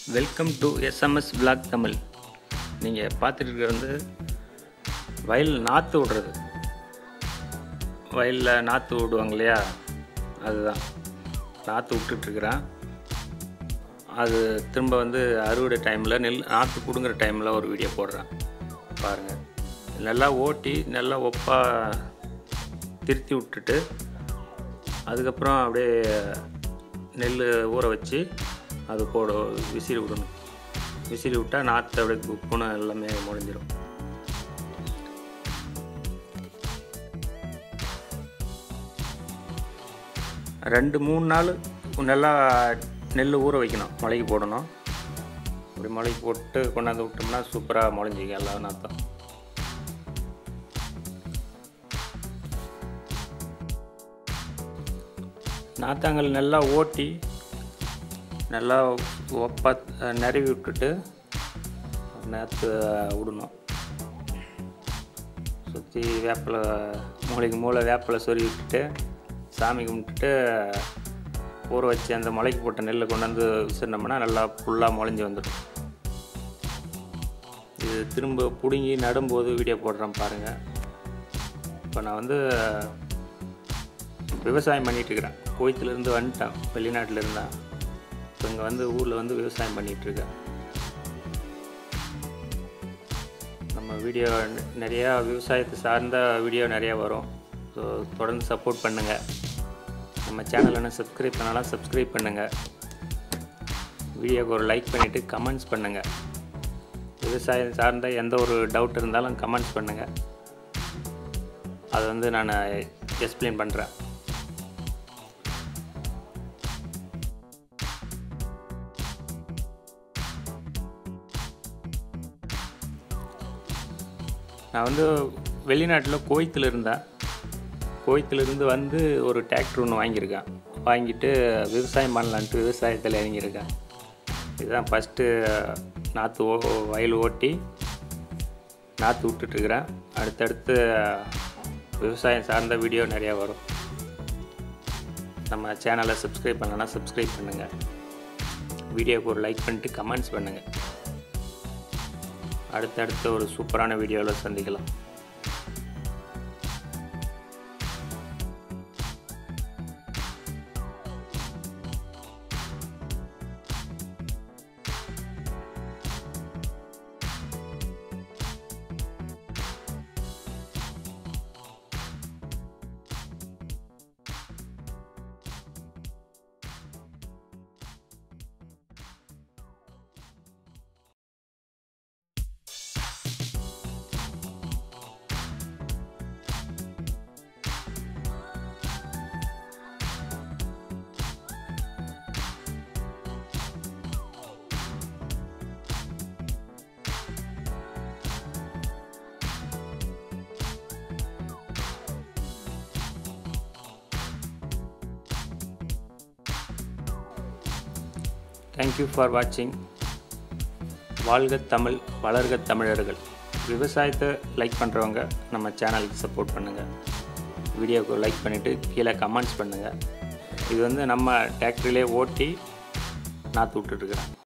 welcome to SMS blog Tamil நீங்கள் பார்த்துட்டு இருக்கிறது வந்து வயல் நாற்று விடுறது வயலில் நாற்று விடுவாங்க இல்லையா அதுதான் நாற்று விட்டுட்ருக்குறேன் அது திரும்ப வந்து அறுவடை டைமில் நெல் நாற்று பிடுங்குற டைமில் ஒரு வீடியோ போடுறேன் பாருங்கள் நல்லா ஓட்டி நல்லா ஒப்பாக திருத்தி விட்டுட்டு அதுக்கப்புறம் அப்படியே நெல் ஊற வச்சு அது போட விசிறி விடணும் விசிறி விட்டால் நாற்று அப்படியே குப்புன்னு எல்லாமே முடிஞ்சிடும் ரெண்டு மூணு நாள் நல்லா நெல் ஊற வைக்கணும் மழைக்கு போடணும் அப்படி மழைக்கு போட்டு கொண்டாந்து விட்டோம்னா சூப்பராக முளைஞ்சிக்கும் எல்லா நாற்றும் நாத்தாங்கல் நல்லா ஓட்டி நல்லா ஒப்பா நிறவி விட்டுட்டு நேற்று விடணும் சுற்றி வேப்பிலை மூளைக்கு மூளை வேப்பிலை சொருவி விட்டுட்டு சாமி கும்பிட்டுட்டு ஊற வச்சு அந்த முளைக்கு போட்ட நெல்லை கொண்டாந்து விசிறினோம்னா நல்லா ஃபுல்லாக முளைஞ்சி வந்துடும் இது திரும்ப பிடுங்கி நடும்போது வீடியோ போடுறேன் பாருங்கள் இப்போ நான் வந்து விவசாயம் பண்ணிகிட்டு இருக்கிறேன் கோயத்துலேருந்து வந்துட்டேன் வெளிநாட்டில் இருந்தேன் இப்போ இங்கே வந்து ஊரில் வந்து விவசாயம் பண்ணிகிட்ருக்கேன் நம்ம வீடியோ நிறையா விவசாயத்தை சார்ந்த வீடியோ நிறையா வரும் ஸோ தொடர்ந்து சப்போர்ட் பண்ணுங்கள் நம்ம சேனல் என்ன சப்ஸ்கிரைப் பண்ணாலும் சப்ஸ்கிரைப் பண்ணுங்கள் வீடியோக்கு ஒரு லைக் பண்ணிவிட்டு கமெண்ட்ஸ் பண்ணுங்கள் விவசாயம் சார்ந்த எந்த ஒரு டவுட் இருந்தாலும் கமெண்ட்ஸ் பண்ணுங்கள் அதை வந்து நான் எக்ஸ்பிளைன் பண்ணுறேன் நான் வந்து வெளிநாட்டில் கோயத்தில் இருந்தேன் கோயத்திலிருந்து வந்து ஒரு டிராக்டர் ஒன்று வாங்கியிருக்கேன் வாங்கிட்டு விவசாயம் பண்ணலான்ட்டு விவசாயத்தில் இறங்கியிருக்கேன் இதுதான் ஃபஸ்ட்டு நாற்று ஓ வயல் ஓட்டி நாற்று விட்டுட்ருக்குறேன் அடுத்தடுத்து விவசாயம் சார்ந்த வீடியோ நிறையா வரும் நம்ம சேனலை சப்ஸ்கிரைப் பண்ணலன்னா சப்ஸ்கிரைப் பண்ணுங்கள் வீடியோவுக்கு ஒரு லைக் பண்ணிட்டு கமெண்ட்ஸ் பண்ணுங்கள் அடுத்தடுத்த ஒரு சூப்பரான வீடியோவில் சந்திக்கலாம் தேங்க்யூ ஃபார் வாட்சிங் வாழ்க தமிழ் வளர்க தமிழர்கள் விவசாயத்தை லைக் பண்ணுறவங்க நம்ம சேனலுக்கு சப்போர்ட் பண்ணுங்கள் வீடியோவுக்கு லைக் பண்ணிவிட்டு கீழே கமெண்ட்ஸ் பண்ணுங்கள் இது வந்து நம்ம டிராக்டர்லேயே ஓட்டி நாற்று விட்டுட்டுருக்குறேன்